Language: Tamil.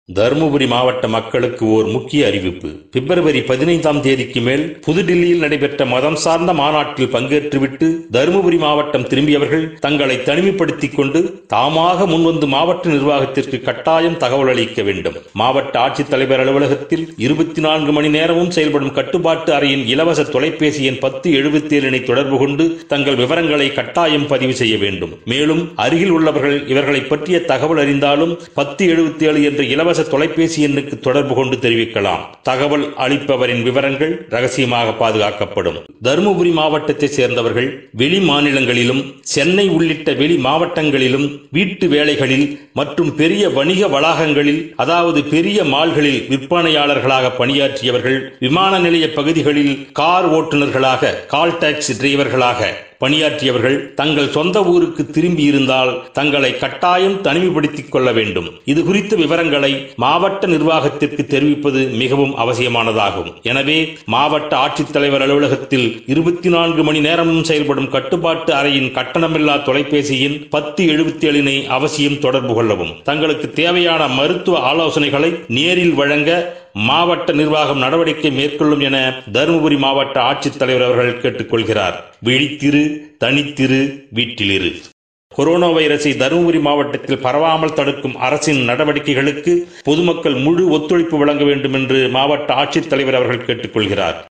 தருமபுரி மாவட்ட மக்களுக்கு ஓர் முக்கிய அறிவிப்பு பிப்ரவரி பதினைந்தாம் தேதிக்கு மேல் புதுடில்லியில் நடைபெற்ற மதம் சார்ந்த மாநாட்டில் பங்கேற்றுவிட்டு தருமபுரி மாவட்டம் திரும்பியவர்கள் தங்களை தனிமைப்படுத்திக் கொண்டு தாமாக முன்வந்து மாவட்ட நிர்வாகத்திற்கு கட்டாயம் தகவல் அளிக்க வேண்டும் மாவட்ட ஆட்சித்தலைவர் அலுவலகத்தில் இருபத்தி நான்கு மணி நேரமும் செயல்படும் கட்டுப்பாட்டு அறையின் இலவச தொலைபேசி எண் பத்து எழுபத்தி ஏழினை தொடர்பு கொண்டு தங்கள் விவரங்களை கட்டாயம் பதிவு செய்ய வேண்டும் மேலும் அருகில் உள்ளவர்கள் இவர்களை பற்றிய தகவல் அறிந்தாலும் பத்து எழுபத்தி ஏழு என்ற இலவச தொலைபேசி எண்ணுக்கு தொடர்பு கொண்டு தெரிவிக்கலாம் தகவல் அளிப்பவரின் விவரங்கள் ரகசியமாக பாதுகாக்கப்படும் தருமபுரி மாவட்டத்தைச் சேர்ந்தவர்கள் வெளி மாநிலங்களிலும் சென்னை உள்ளிட்ட வெளி மாவட்டங்களிலும் வீட்டு வேலைகளில் மற்றும் பெரிய வணிக வளாகங்களில் அதாவது பெரிய மால்களில் விற்பனையாளர்களாக பணியாற்றியவர்கள் விமான நிலைய பகுதிகளில் கார் ஓட்டுநர்களாக கால் டாக்ஸி டிரைவர்களாக பணியாற்றியவர்கள் தங்கள் சொந்த ஊருக்கு திரும்பி இருந்தால் தங்களை கட்டாயம் தனிமைப்படுத்திக் கொள்ள வேண்டும் இது குறித்த விவரங்களை மாவட்ட நிர்வாகத்திற்கு தெரிவிப்பது மிகவும் அவசியமானதாகும் எனவே மாவட்ட ஆட்சித்தலைவர் அலுவலகத்தில் இருபத்தி நான்கு மணி நேரமும் செயல்படும் கட்டுப்பாட்டு அறையின் கட்டணமில்லா தொலைபேசியின் பத்து எழுபத்தி ஏழினை அவசியம் தொடர்பு கொள்ளவும் தங்களுக்கு தேவையான மருத்துவ ஆலோசனைகளை நேரில் வழங்க மாவட்ட நிர்வாகம் நடவடிக்கை மேற்கொள்ளும் என தருமபுரி மாவட்ட ஆட்சித்தலைவர் அவர்கள் கேட்டுக்கொள்கிறார் விழித்திரு தனித்திரு வீட்டிலிரு கொரோனா வைரஸை தருமபுரி மாவட்டத்தில் பரவாமல் தடுக்கும் அரசின் நடவடிக்கைகளுக்கு பொதுமக்கள் முழு ஒத்துழைப்பு வழங்க வேண்டும் என்று மாவட்ட ஆட்சித்தலைவர் அவர்கள் கேட்டுக்கொள்கிறார்